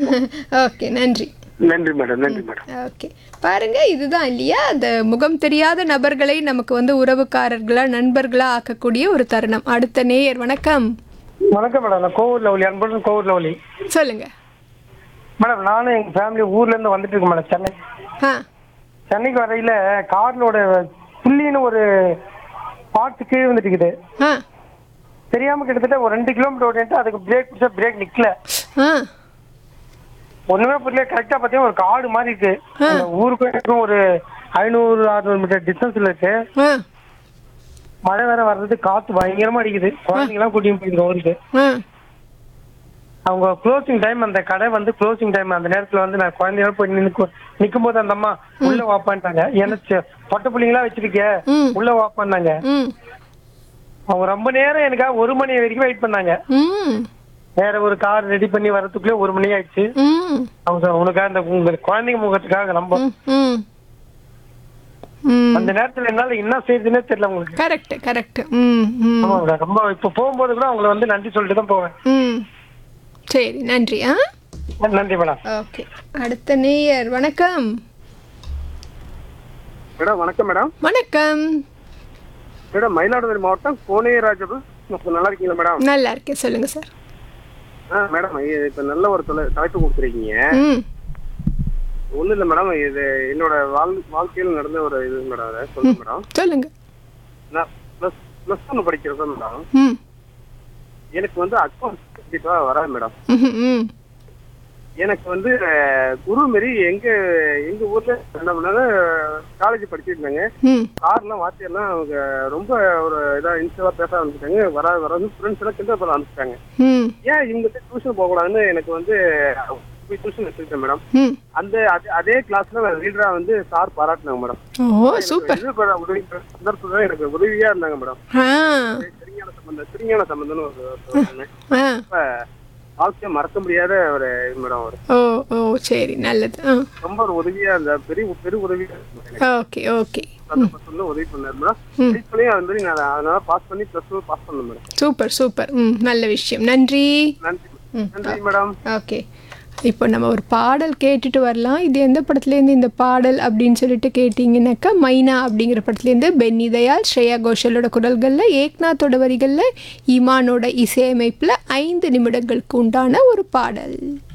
Okay நன்றி நன்றி madam நன்றி மேடம் ஓகே பாருங்க இதுதான் இல்லையா அந்த முகம் தெரியாத நபர்களை நமக்கு வந்து உறவுக்காரர்களா நண்பர்களா ஆக்கக்கூடிய ஒரு தருணம் அடுத்த நேயர் வணக்கம் வணக்கம் மேடம் நான் கோவூர் லவ்லி அன்புடன் கோவூர் லவ்லி சொல்லுங்க மேடம் நானும் எங்க ஃபேமிலி ஊர்ல இருந்து வந்துட்டு இருக்கேன் மேடம் சென்னை ஆ சென்னைக்கு வரையில கார்லோட புள்ளின்னு ஒரு பார்ட்ஸ் கீழே வந்துட்டு இருக்குது ஆ தெரியாம கிட்டத்தட்ட ஒரு ரெண்டு கிலோமீட்டர் ஓடிட்டு அதுக்கு பிரேக் பிடிச்சா பிரேக் நிக்கல ஆ ஒண்ணுமே புரியல கரெக்டா பாத்தீங்கன்னா ஒரு காடு மாதிரி இருக்கு அந்த ஊருக்கும் எனக்கும் ஒரு ஐநூறு அறுநூறு மீட்டர் டிஸ்டன்ஸ்ல இருக்கு ஆ மழை வேற வர்றது காத்து பயங்கரமா அடிக்குது குழந்தைங்க எல்லாம் கூட்டிட்டு போயிருக்கோம் ஊருக்கு ஆ அவங்க க்ளோசிங் டைம் அந்த கடை வந்து க்ளோசிங் டைம் அந்த நேரத்துல வந்து நான் குழந்தையோட போய் நிற்கு நிக்கும் போது அந்த அம்மா உள்ள வாப்பான்ட்டாங்க எனக்கு பொட்ட பிள்ளைங்களா வச்சிருக்க ம். உள்ள வாப்பான்னாங்க ம் அவங்க ரொம்ப நேரம் எனக்காக ஒரு மணி வரைக்கும் வெயிட் பண்ணாங்க ம் வேற ஒரு கார் ரெடி பண்ணி வரதுக்குள்ளே ஒரு மணி ஆயிடுச்சு ம் அவங்க சொன்னாங்க, உனக்காக அந்த உங்க குழந்தைங்க முகத்துக்காக நம்ம ம் ம் ம் அந்த நேரத்துல என்னால என்ன செய்யுதுன்னே தெரியல உங்களுக்கு கரெக்ட் கரெக்ட் ம் ம் ஆமா மேடம் ரொம்ப இப்ப போகும்போது கூட அவங்கள வந்து நன்றி சொல்லிட்டு தான் போவேன் ம் சரி நன்றி ஆ நன்றி மேடம் ஓகே அடுத்த நேயர் வணக்கம் மேடம் வணக்கம் மேடம் வணக்கம் மேடம் மயிலாடுதுறை மாவட்டம் கோனேராஜபு நல்லா இருக்கீங்களா மேடம் நல்லா இருக்கேன் சொல்லுங்க சார் ஆ மேடம் இது இப்ப நல்ல ஒரு தொலை தலைப்பு கொடுத்துருக்கீங்க ம் ஒண்ணும் இல்ல மேடம் இது என்னோட வாழ் வாழ்க்கையில் நடந்த ஒரு இது மேடம் அதை சொல்லுங்க மேடம் சொல்லுங்க நான் ப்ளஸ் ப்ளஸ் ஒன்று படிக்கிறதா மேடம் ம் எனக்கு வந்து அக்கௌண்ட் கண்டிப்பா வராது மேடம் ம் ம் எனக்கு வந்து அஹ், குரு மாரி எங்க எங்க ஊர்ல என்ன பண்ணாங்க காலேஜ் படிச்சிருந்தாங்க ம் கார்லாம் வார்த்தையெல்லாம் அவங்க ரொம்ப ஒரு இதா இன்ஸ்டா பேச ஆரம்பிச்சிட்டாங்க வராது வராது ஃப்ரெண்ட்ஸ் எல்லாம் கிண்டல் பண்ண ஆரம்பிச்சிட்டாங்க ம் ஏன் இவங்க டியூஷன் போகக்கூடாதுன்னு எனக்கு வந்து போய் டியூஷன் எடுத்துக்கிட்டேன் மேடம் ம் அந்த அதே- அதே கிளாஸ்ல நான் லீடரா வந்து சார் பாராட்டினாங்க மேடம் ஓ சூப்பர் இது பண்ண உதவி சந்தர்ப்பத்துல எனக்கு உதவியா இருந்தாங்க மேடம் ஆ திருஞான சம்பந்தம் திருஞான சம்பந்தம்னு ஒரு ஒரு சொன்னேன். ஆ இப்ப வாழ்க்கைய மறக்க முடியாத ஒரு இது மேடம் ஒரு ஓ ஓ சரி நல்லது ஆ ரொம்ப ஒரு உதவியா இருந்த பெரிய பெரிய உதவியா இருந்தது எனக்கு ஓகே ஓகே சந்தர்ப்பத்துல உதவி பண்ணாரு மேடம் ம். படிப்புலயும் அது மாதிரி நான் அதனால பாஸ் பண்ணி பிளஸ் டூ பாஸ் பண்ணேன் மேடம் சூப்பர் சூப்பர் ம் நல்ல விஷயம் நன்றி நன்றி ம். நன்றி மேடம் ஓகே இப்போ நம்ம ஒரு பாடல் கேட்டுட்டு வரலாம் இது எந்த படத்துலேருந்து இந்த பாடல் அப்படின்னு சொல்லிட்டு கேட்டிங்கனாக்கா மைனா அப்படிங்கிற படத்துலேருந்து பென்னி தயாள் ஸ்ரேயா கோஷலோட குரல்களில் ஏக்நாத்தோட வரிகளில் ஈமானோட இசையமைப்பில் ஐந்து நிமிடங்களுக்கு உண்டான ஒரு பாடல்